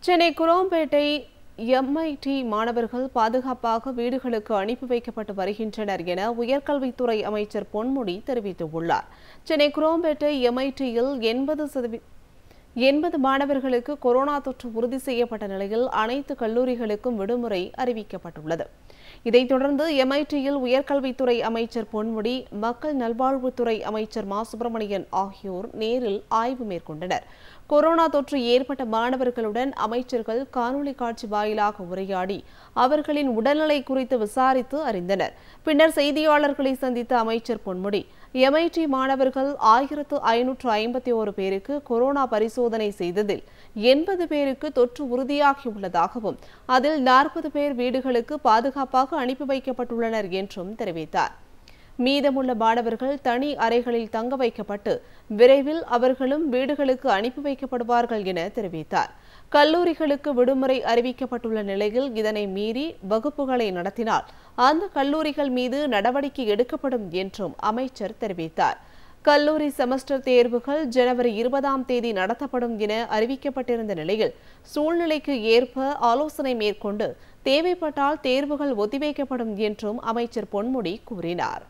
Chennai Chromepet MIT மாணவர்கள் பாதுகாப்பாக வீடுகளுக்கு அனுப்பி வைக்கப்பட்டு வருகின்றனர் என உயர்கல்வித்துறை அமைச்சர் பொன்முடி தெரிவித்துள்ளார் சென்னை குரோம்பேட்டை எம்ஐடியில் எண்பது சதவீ எண்பது மாணவர்களுக்கு கொரோனா தொற்று உறுதி செய்யப்பட்ட நிலையில் அனைத்து கல்லூரிகளுக்கும் விடுமுறை அறிவிக்கப்பட்டுள்ளது இதைத் தொடர்ந்து எம்ஐடியில் உயர்கல்வித்துறை அமைச்சர் பொன்முடி மக்கள் நல்வாழ்வுத்துறை அமைச்சர் மா சுப்பிரமணியன் ஆகியோர் நேரில் ஆய்வு மேற்கொண்டனர் கொரோனா தொற்று ஏற்பட்ட மாணவர்களுடன் அமைச்சர்கள் காணொலி காட்சி வாயிலாக உரையாடி அவர்களின் உடல்நிலை குறித்து விசாரித்து அறிந்தனர் பின்னர் செய்தியாளர்களை சந்தித்த அமைச்சர் பொன்முடி எம்ஐடி மாணவர்கள் ஆயிரத்து ஐநூற்று ஐம்பத்தி ஒரு பேருக்கு கொரோனா பரிசோதனை செய்ததில் எண்பது பேருக்கு தொற்று உறுதியாகியுள்ளதாகவும் அதில் நாற்பது பேர் வீடுகளுக்கு பாதுகாப்பாக அனுப்பி வைக்கப்பட்டுள்ளனர் என்றும் தெரிவித்தார் மீதமுள்ள மாணவர்கள் தனி அறைகளில் தங்க வைக்கப்பட்டு விரைவில் அவர்களும் வீடுகளுக்கு அனுப்பி வைக்கப்படுவார்கள் என தெரிவித்தார் கல்லூரிகளுக்கு விடுமுறை அறிவிக்கப்பட்டுள்ள நிலையில் இதனை மீறி வகுப்புகளை நடத்தினால் அந்த கல்லூரிகள் மீது நடவடிக்கை எடுக்கப்படும் என்றும் அமைச்சர் தெரிவித்தார் கல்லூரி செமஸ்டர் தேர்வுகள் ஜனவரி இருபதாம் தேதி நடத்தப்படும் என அறிவிக்கப்பட்டிருந்த நிலையில் சூழ்நிலைக்கு ஏற்ப ஆலோசனை மேற்கொண்டு தேவைப்பட்டால் தேர்வுகள் ஒத்திவைக்கப்படும் என்றும் அமைச்சர் பொன்முடி கூறினார்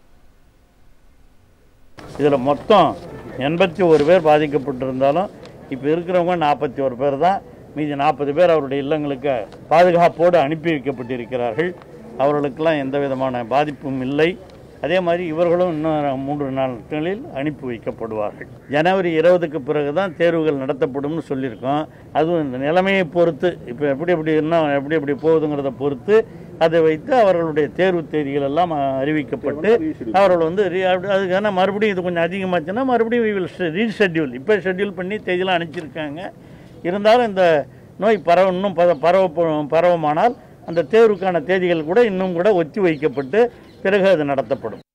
இதில் மொத்தம் எண்பத்தி ஒரு பேர் பாதிக்கப்பட்டிருந்தாலும் இப்போ இருக்கிறவங்க நாற்பத்தி ஒரு பேர் தான் மீதி நாற்பது பேர் அவருடைய இல்லங்களுக்கு பாதுகாப்போடு அனுப்பி வைக்கப்பட்டிருக்கிறார்கள் அவர்களுக்கெல்லாம் எந்த விதமான பாதிப்பும் இல்லை அதே மாதிரி இவர்களும் இன்னும் மூன்று நாட்களில் அனுப்பி வைக்கப்படுவார்கள் ஜனவரி இருபதுக்கு பிறகு தான் தேர்வுகள் நடத்தப்படும்னு சொல்லியிருக்கோம் அதுவும் இந்த நிலைமையை பொறுத்து இப்போ எப்படி எப்படி இன்னும் எப்படி எப்படி போகுதுங்கிறத பொறுத்து அதை வைத்து அவர்களுடைய தேர்வு தேதிகள் எல்லாம் அறிவிக்கப்பட்டு அவர்கள் வந்து re- அப்படி- அதுக்கான மறுபடியும் இது கொஞ்சம் அதிகமாச்சுன்னா மறுபடியும் we will ரீஷெட்யூல் இப்போ ஷெட்யூல் பண்ணி தேதியெல்லாம் அனுப்பிச்சிருக்காங்க இருந்தாலும் இந்த நோய் பரவ இன்னும் பர- பரவ பரவமானால் அந்த தேர்வுக்கான தேதிகள் கூட இன்னும் கூட ஒத்தி வைக்கப்பட்டு பிறகு அது நடத்தப்படும்